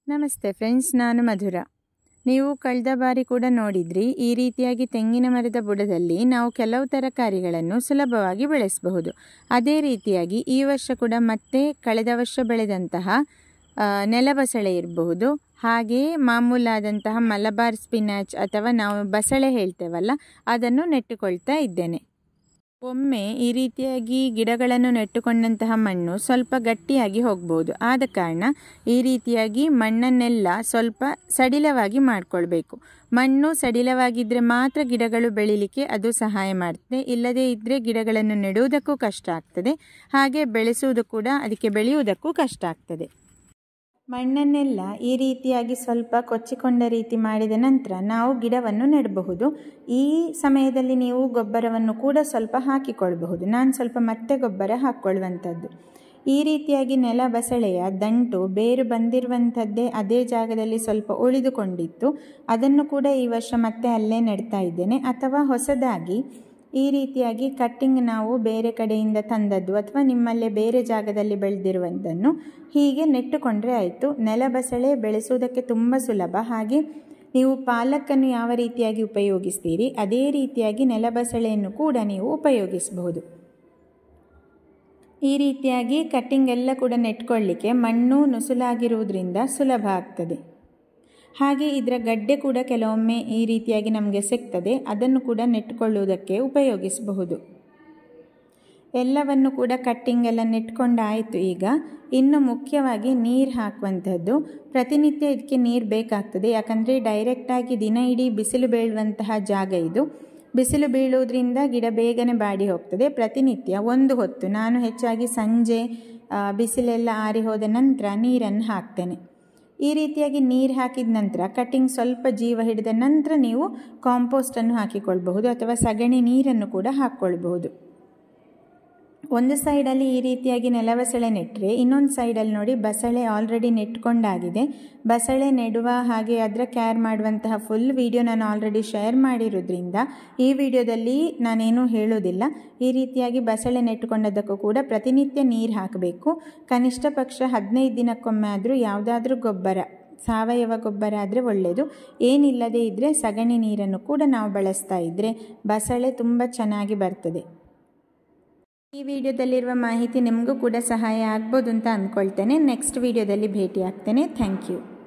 ನಮಸ್ತೆ ಫ್ರೆಂಡ್ಸ್ ನಾನು ಮಧುರ ನೀವು ಕಳೆದ ಬಾರಿ ಕೂಡ ನೋಡಿದ್ರಿ ಈ ರೀತಿಯಾಗಿ ತೆಂಗಿನ ಮರದ ಬುಡದಲ್ಲಿ ನಾವು ಕೆಲವು ತರಕಾರಿಗಳನ್ನು ಸುಲಭವಾಗಿ ಬೆಳೆಸಬಹುದು ಅದೇ ರೀತಿಯಾಗಿ ಈ ವರ್ಷ ಕೂಡ ಮತ್ತೆ ಕಳೆದ ವರ್ಷ ಬೆಳೆದಂತಹ ಆ, ನೆಲಬಸಳೆ ಇರಬಹುದು ಹಾಗೆಯೇ ಮಾಮೂಲಾದಂತಹ ಮಲಬಾರ್ ಸ್ಪಿನಾಚ್ ಅಥವಾ ನಾವು ಬಸಳೆ ಹೇಳ್ತೇವಲ್ಲ ಅದನ್ನು ನೆಟ್ಟುಕೊಳ್ತಾ ಇದ್ದೇನೆ ಒಮ್ಮೆ ಈ ರೀತಿಯಾಗಿ ಗಿಡಗಳನ್ನು ನೆಟ್ಟುಕೊಂಡಂತಹ ಮಣ್ಣು ಸ್ವಲ್ಪ ಗಟ್ಟಿಯಾಗಿ ಹೋಗ್ಬೋದು ಆದ ಕಾರಣ ಈ ರೀತಿಯಾಗಿ ಮಣ್ಣನ್ನೆಲ್ಲ ಸ್ವಲ್ಪ ಸಡಿಲವಾಗಿ ಮಾಡಿಕೊಳ್ಬೇಕು ಮಣ್ಣು ಸಡಿಲವಾಗಿದ್ದರೆ ಮಾತ್ರ ಗಿಡಗಳು ಬೆಳಿಲಿಕ್ಕೆ ಅದು ಸಹಾಯ ಮಾಡ್ತದೆ ಇಲ್ಲದೇ ಇದ್ದರೆ ಗಿಡಗಳನ್ನು ನೆಡುವುದಕ್ಕೂ ಕಷ್ಟ ಆಗ್ತದೆ ಹಾಗೆ ಬೆಳೆಸುವುದು ಕೂಡ ಅದಕ್ಕೆ ಬೆಳೆಯುವುದಕ್ಕೂ ಕಷ್ಟ ಆಗ್ತದೆ ಮಣ್ಣನ್ನೆಲ್ಲ ಈ ರೀತಿಯಾಗಿ ಸ್ವಲ್ಪ ಕೊಚ್ಚಿಕೊಂಡ ರೀತಿ ಮಾಡಿದ ನಂತರ ನಾವು ಗಿಡವನ್ನು ನೆಡಬಹುದು ಈ ಸಮಯದಲ್ಲಿ ನೀವು ಗೊಬ್ಬರವನ್ನು ಕೂಡ ಸ್ವಲ್ಪ ಹಾಕಿಕೊಳ್ಬಹುದು ನಾನು ಸ್ವಲ್ಪ ಮತ್ತೆ ಗೊಬ್ಬರ ಹಾಕ್ಕೊಳ್ಳುವಂಥದ್ದು ಈ ರೀತಿಯಾಗಿ ನೆಲ ಬಸಳೆಯ ದಂಟು ಬೇರು ಬಂದಿರುವಂಥದ್ದೇ ಅದೇ ಜಾಗದಲ್ಲಿ ಸ್ವಲ್ಪ ಉಳಿದುಕೊಂಡಿತ್ತು ಅದನ್ನು ಕೂಡ ಈ ವರ್ಷ ಮತ್ತೆ ಅಲ್ಲೇ ನೆಡ್ತಾ ಇದ್ದೇನೆ ಅಥವಾ ಹೊಸದಾಗಿ ಈ ರೀತಿಯಾಗಿ ಕಟ್ಟಿಂಗ್ ನಾವು ಬೇರೆ ಕಡೆಯಿಂದ ತಂದದ್ದು ಅಥವಾ ನಿಮ್ಮಲ್ಲೇ ಬೇರೆ ಜಾಗದಲ್ಲಿ ಬೆಳೆದಿರುವಂಥನ್ನು ಹೀಗೆ ನೆಟ್ಟುಕೊಂಡ್ರೆ ಆಯಿತು ನೆಲಬಸಳೆ ಬೆಳೆಸುವುದಕ್ಕೆ ತುಂಬ ಸುಲಭ ಹಾಗೆ ನೀವು ಪಾಲಕನ್ನು ಯಾವ ರೀತಿಯಾಗಿ ಉಪಯೋಗಿಸ್ತೀರಿ ಅದೇ ರೀತಿಯಾಗಿ ನೆಲಬಸಳೆಯನ್ನು ಕೂಡ ನೀವು ಉಪಯೋಗಿಸಬಹುದು ಈ ರೀತಿಯಾಗಿ ಕಟ್ಟಿಂಗ್ ಎಲ್ಲ ಕೂಡ ನೆಟ್ಕೊಳ್ಳಿಕ್ಕೆ ಮಣ್ಣು ನುಸುಲಾಗಿರುವುದರಿಂದ ಸುಲಭ ಆಗ್ತದೆ ಹಾಗೆ ಇದರ ಗಡ್ಡೆ ಕೂಡ ಕೆಲವೊಮ್ಮೆ ಈ ರೀತಿಯಾಗಿ ನಮಗೆ ಸಿಗ್ತದೆ ಅದನ್ನು ಕೂಡ ನೆಟ್ಕೊಳ್ಳುವುದಕ್ಕೆ ಉಪಯೋಗಿಸಬಹುದು ಎಲ್ಲವನ್ನು ಕೂಡ ಕಟ್ಟಿಂಗ್ ಎಲ್ಲ ನೆಟ್ಕೊಂಡಾಯಿತು ಈಗ ಇನ್ನು ಮುಖ್ಯವಾಗಿ ನೀರು ಹಾಕುವಂಥದ್ದು ಪ್ರತಿನಿತ್ಯ ಇದಕ್ಕೆ ನೀರು ಬೇಕಾಗ್ತದೆ ಯಾಕಂದರೆ ಡೈರೆಕ್ಟಾಗಿ ದಿನ ಇಡೀ ಬಿಸಿಲು ಬೀಳುವಂತಹ ಜಾಗ ಇದು ಬಿಸಿಲು ಬೀಳುವುದರಿಂದ ಗಿಡ ಬೇಗನೆ ಬಾಡಿ ಹೋಗ್ತದೆ ಪ್ರತಿನಿತ್ಯ ಒಂದು ಹೊತ್ತು ನಾನು ಹೆಚ್ಚಾಗಿ ಸಂಜೆ ಆ, ಬಿಸಿಲೆಲ್ಲ ಆರಿ ಹೋದ ನಂತರ ನೀರನ್ನು ಹಾಕ್ತೇನೆ ಈ ರೀತಿಯಾಗಿ ನೀರು ಹಾಕಿದ ನಂತರ ಕಟ್ಟಿಂಗ್ ಸ್ವಲ್ಪ ಜೀವ ಹಿಡಿದ ನಂತರ ನೀವು ಕಾಂಪೋಸ್ಟನ್ನು ಹಾಕಿಕೊಳ್ಬಹುದು ಅಥವಾ ಸಗಣಿ ನೀರನ್ನು ಕೂಡ ಹಾಕ್ಕೊಳ್ಬಹುದು ಒಂದು ಸೈಡಲ್ಲಿ ಈ ರೀತಿಯಾಗಿ ನೆಲಬಸಳೆ ನೆಟ್ಟರೆ ಇನ್ನೊಂದು ಸೈಡಲ್ಲಿ ನೋಡಿ ಬಸಳೆ ಆಲ್ರೆಡಿ ನೆಟ್ಕೊಂಡಾಗಿದೆ ಬಸಳೆ ನೆಡುವ ಹಾಗೆ ಅದರ ಕೇರ್ ಮಾಡುವಂತಹ ಫುಲ್ ವಿಡಿಯೋ ನಾನು ಆಲ್ರೆಡಿ ಶೇರ್ ಮಾಡಿರೋದ್ರಿಂದ ಈ ವಿಡಿಯೋದಲ್ಲಿ ನಾನೇನು ಹೇಳೋದಿಲ್ಲ ಈ ರೀತಿಯಾಗಿ ಬಸಳೆ ನೆಟ್ಟುಕೊಂಡದ್ದಕ್ಕೂ ಕೂಡ ಪ್ರತಿನಿತ್ಯ ನೀರು ಹಾಕಬೇಕು ಕನಿಷ್ಠ ಪಕ್ಷ ಹದಿನೈದು ದಿನಕ್ಕೊಮ್ಮೆ ಆದರೂ ಯಾವುದಾದ್ರೂ ಗೊಬ್ಬರ ಸಾವಯವ ಗೊಬ್ಬರ ಆದರೆ ಒಳ್ಳೆಯದು ಏನಿಲ್ಲದೇ ಇದ್ದರೆ ಸಗಣಿ ನೀರನ್ನು ಕೂಡ ನಾವು ಬಳಸ್ತಾ ಇದ್ದರೆ ಬಸಳೆ ತುಂಬ ಚೆನ್ನಾಗಿ ಬರ್ತದೆ ಈ ವಿಡಿಯೋದಲ್ಲಿರುವ ಮಾಹಿತಿ ನಿಮಗೂ ಕೂಡ ಸಹಾಯ ಆಗ್ಬೋದು ಅಂತ ಅಂದ್ಕೊಳ್ತೇನೆ ನೆಕ್ಸ್ಟ್ ವಿಡಿಯೋದಲ್ಲಿ ಭೇಟಿ ಆಗ್ತೇನೆ ಥ್ಯಾಂಕ್ ಯು